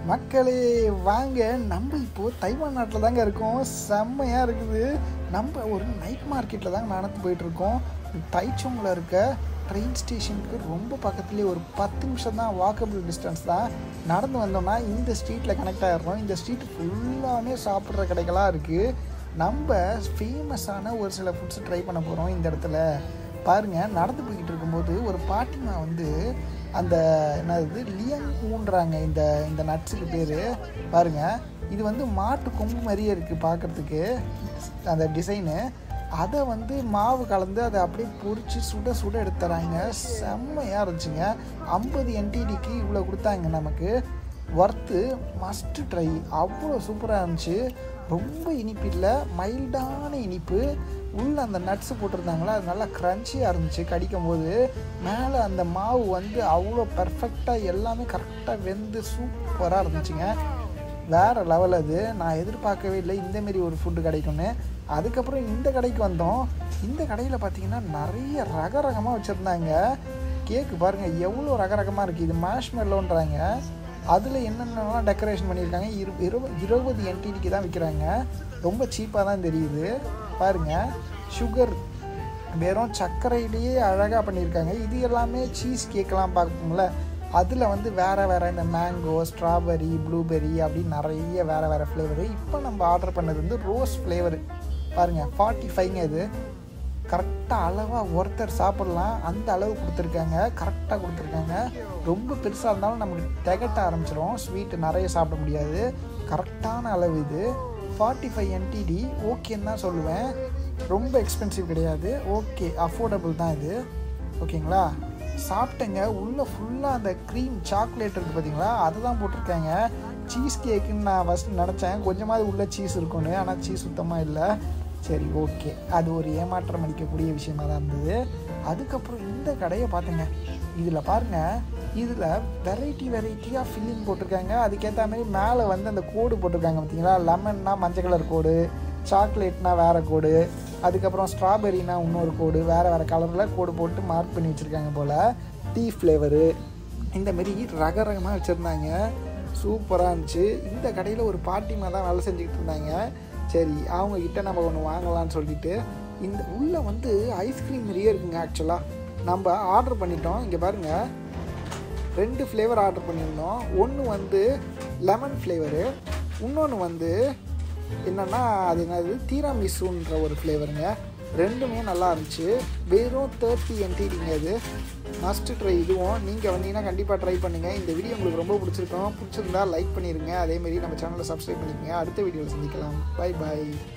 மக்களே வாங்க நம்ம இப்போது தைவான் நாட்டில் தாங்க இருக்கோம் செம்மையாக இருக்குது நம்ம ஒரு நைட் மார்க்கெட்டில் தாங்க நடந்து போயிட்டுருக்கோம் தைச்சோங்கில் இருக்க ட்ரெயின் ஸ்டேஷனுக்கு ரொம்ப பக்கத்துலேயே ஒரு பத்து நிமிஷம் தான் வாக்கபிள் டிஸ்டன்ஸ் தான் நடந்து வந்தோம்னா இந்த ஸ்ட்ரீட்டில் கனெக்ட் ஆகிடுறோம் இந்த ஸ்ட்ரீட் ஃபுல்லாமே சாப்பிட்ற கடைகளாக இருக்குது நம்ம ஃபேமஸான ஒரு சில ஃபுட்ஸ் ட்ரை பண்ண போகிறோம் இந்த இடத்துல பாருங்கள் நடந்து போய்கிட்டு இருக்கும்போது ஒரு பாட்டிமா வந்து அந்த என்னது லியங் ஊன்றாங்க இந்த இந்த நட்ஸுக்கு பேர் பாருங்கள் இது வந்து மாட்டு கொம்பு மாதிரியே இருக்குது பார்க்குறதுக்கு அந்த டிசைனு அதை வந்து மாவு கலந்து அதை அப்படியே பொரிச்சு சுட சுட எடுத்துறாங்க செம்மையாக இருந்துச்சுங்க ஐம்பது என்டிடிக்கு இவ்வளோ கொடுத்தாங்க நமக்கு ஒர்த்து மஸ்ட்டு ட்ரை அவ்வளோ சூப்பராக இருந்துச்சு ரொம்ப இனிப்பு இல்லை மைல்டான இனிப்பு உள்ளே அந்த நட்ஸு போட்டிருந்தாங்களா அது நல்லா க்ரன்ச்சியாக இருந்துச்சு கடிக்கும் போது மேலே அந்த மாவு வந்து அவ்வளோ பர்ஃபெக்டாக எல்லாமே கரெக்டாக வெந்து சூப்பராக இருந்துச்சுங்க வேறு லெவல் அது நான் எதிர்பார்க்கவே இல்லை இந்தமாரி ஒரு ஃபுட்டு கிடைக்கும்னு அதுக்கப்புறம் இந்த கடைக்கு வந்தோம் இந்த கடையில் பார்த்தீங்கன்னா நிறைய ரக ரகமாக வச்சுருந்தாங்க கேக்கு பாருங்கள் எவ்வளோ ரக ரகமாக இருக்குது இது மேஷ்மெல்லோன்றாங்க அதில் என்னென்னலாம் டெக்கரேஷன் பண்ணியிருக்காங்க இரு இருபது இருபது என்டிடிக்கு தான் விற்கிறாங்க ரொம்ப சீப்பாக தான் தெரியுது பாருங்கள் சுகர் வெறும் சர்க்கரையிலேயே அழகாக பண்ணியிருக்காங்க இது எல்லாமே சீஸ் கேக்கெலாம் பார்ப்போம்ல அதில் வந்து வேறு வேறு இந்த மேங்கோ ஸ்ட்ராபெரி ப்ளூபெரி அப்படின்னு நிறைய வேறு வேறு ஃப்ளேவரு இப்போ நம்ம ஆர்டர் பண்ணது வந்து ரோஸ் ஃப்ளேவரு பாருங்கள் ஃபார்ட்டி ஃபைவ்ங்க இது கரெக்டாக அளவாக ஒருத்தர் சாப்பிட்லாம் அந்த அளவு கொடுத்துருக்காங்க கரெக்டாக கொடுத்துருக்காங்க ரொம்ப பெருசாக இருந்தாலும் நமக்கு திகட்ட ஆரம்பிச்சிடும் ஸ்வீட்டு நிறைய சாப்பிட முடியாது கரெக்டான அளவு இது ஃபார்ட்டி ஃபைவ் என்டிடி ஓகேன்னு தான் சொல்லுவேன் ரொம்ப எக்ஸ்பென்சிவ் கிடையாது ஓகே அஃபோர்டபுள் தான் இது ஓகேங்களா சாப்பிட்டேங்க உள்ளே ஃபுல்லாக அந்த க்ரீம் சாக்லேட் இருக்குது பார்த்தீங்களா அதை தான் போட்டிருக்காங்க சீஸ் கேக்குன்னு நான் ஃபஸ்ட் நினச்சேன் கொஞ்சமாவது உள்ளே சீஸ் இருக்கும்னு ஆனால் சீஸ் சுத்தமாக இல்லை சரி ஓகே அது ஒரு ஏமாற்றம் அளிக்கக்கூடிய விஷயமா தான் இருந்தது அதுக்கப்புறம் இந்த கடையை பார்த்தேங்க இதில் பாருங்கள் இதில் வெரைட்டி வெரைட்டியாக ஃபில்லிங் போட்டிருக்காங்க அதுக்கேற்ற மாதிரி மேலே வந்து அந்த கோடு போட்டிருக்காங்க பார்த்தீங்களா லெமன்னா மஞ்சள் கலர் கோடு சாக்லேட்னா வேறு கோடு அதுக்கப்புறம் ஸ்ட்ராபெரினா இன்னொரு கோடு வேறு வேறு கலரில் கோடு போட்டு மார்க் பண்ணி வச்சுருக்காங்க போல் டீ ஃப்ளேவரு இந்தமாரி ரக ரகமாக வச்சுருந்தாங்க சூப்பராக இருந்துச்சு இந்த கடையில் ஒரு பாட்டிமா தான் வேலை செஞ்சுக்கிட்டு இருந்தாங்க சரி அவங்கக்கிட்ட நம்ம ஒன்று வாங்கலாம்னு சொல்லிட்டு இந்த உள்ளே வந்து ஐஸ்கிரீம் நிறைய இருக்குங்க ஆக்சுவலாக நம்ம ஆர்டர் பண்ணிட்டோம் இங்கே பாருங்கள் ரெண்டு ஃப்ளேவர் ஆர்டர் பண்ணியிருந்தோம் ஒன்று வந்து லெமன் ஃப்ளேவரு இன்னொன்று வந்து என்னென்னா அது என்னது தீராமிசுன்ற ஒரு ஃப்ளேவருங்க ரெண்டுமே நல்லா இருந்துச்சு வெறும் தேர்ட்டி என்டிடிங்க இது மஸ்ட் ட்ரை இதுவும் நீங்கள் வந்தீங்கன்னா கண்டிப்பாக ட்ரை பண்ணுங்கள் இந்த வீடியோ உங்களுக்கு ரொம்ப பிடிச்சிருக்கோம் பிடிச்சிருந்தா லைக் பண்ணிடுங்க அதேமாரி நம்ம சேனலை சப்ஸ்கிரைப் பண்ணிக்கங்க அடுத்த வீடியோவில் சந்திக்கலாம் பை பாய்